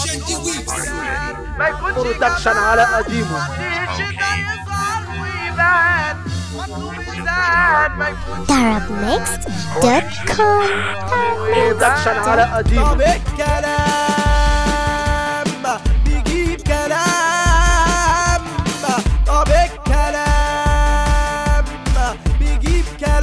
ما يكونش برودكشن على قديمه الشتا يظهر ويبان مطلوب انسان ما يكونش Darabnext.com برودكشن على قديمه طب الكلام بيجيب كلام طب الكلام بيجيب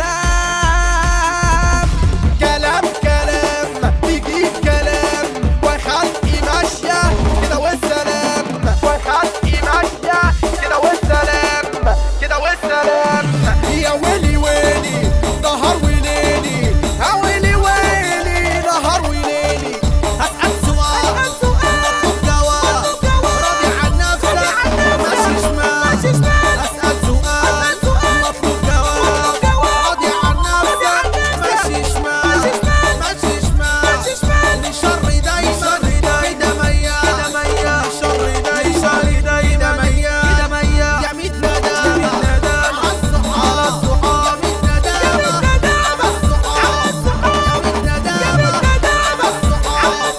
كلام كلام كلام بيجيب كلام وخلقي ماشية كده والسلام وخلقي ماشية كده والسلام كده والسلام يا ويلي ويلي نهار وليلي يا ويلي ويلي نهار وليلي هسأل سؤال مطلوب جواب راضي عن نفسك ماشي شمال هسأل سؤال مطلوب جواب راضي عن نفسك ماشي شمال ماشي شمال للشر دايما كده ميال للشر دايما كده ميال يا ميت ندامة على الصحاب يا ميت ندامة على الصحاب يا ميت ندامة على الصحاب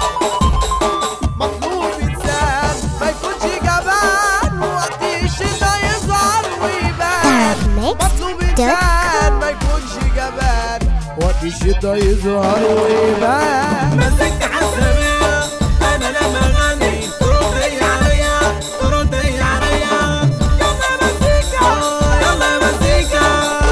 مطلوب انسان ما يكونش جبان وقت الشتا يظهر ويبان مطلوب انسان ما يكونش جبان وقت الشتا يظهر ويبان مسكت حسابية انا لما اغني تردي عليا تردي عليا يلا مزيكا يلا مزيكا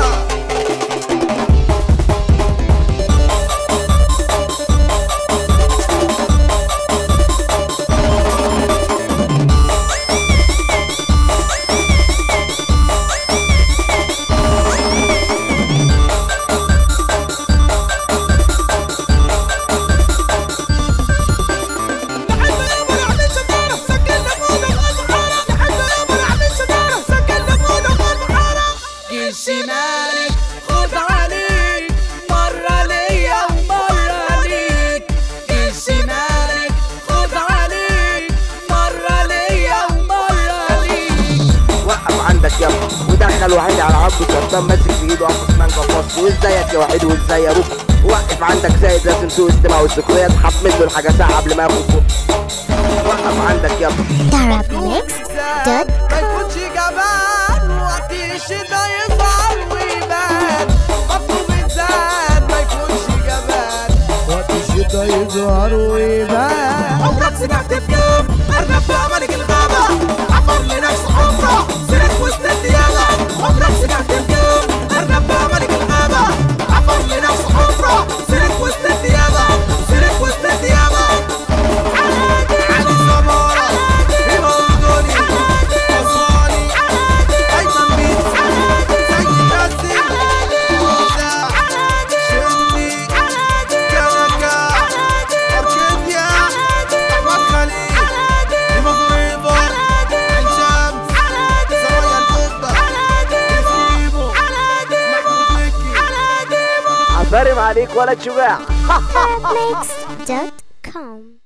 شمالي خد عليك مرة ليا ومرة ليك شمالي خد عليك مرة ليا ومرة ليك وقف عندك يلا ودخل وحيد على عبده كرتان ماسك في ايده قفص مانجا فص وازيك يا وحيد وازاي يا ابوك وقف عندك زايد لازم سوء استماع والذكريات حمل له الحاجه ساعه قبل ما ياخد فوق وقف عندك يلا Darabnext.com ما يكونش جبان وقت الشتا يظهر ويبان مطلوب انسان ما يكونش جبان وقت الشتا يظهر ويبان عمرك سمعت بيوم ارنب بقى ملك الغابة عبر لنفسه حفرة سرق وسط الديابة عمرك سمعت بيوم ارنب بقى ملك الغابة عبر لنفسه حفرة سرق وسط الديابة سرق وسط الديابة علي سمارة يموتوني وصالي ايمن بيت زي كاسم شمي كوكا أوركيديا أحمد خليل المغربة عين شمس زوايا القبة يسيبو محمود مكي عفارم عليك ولا شجاع Darabnext.com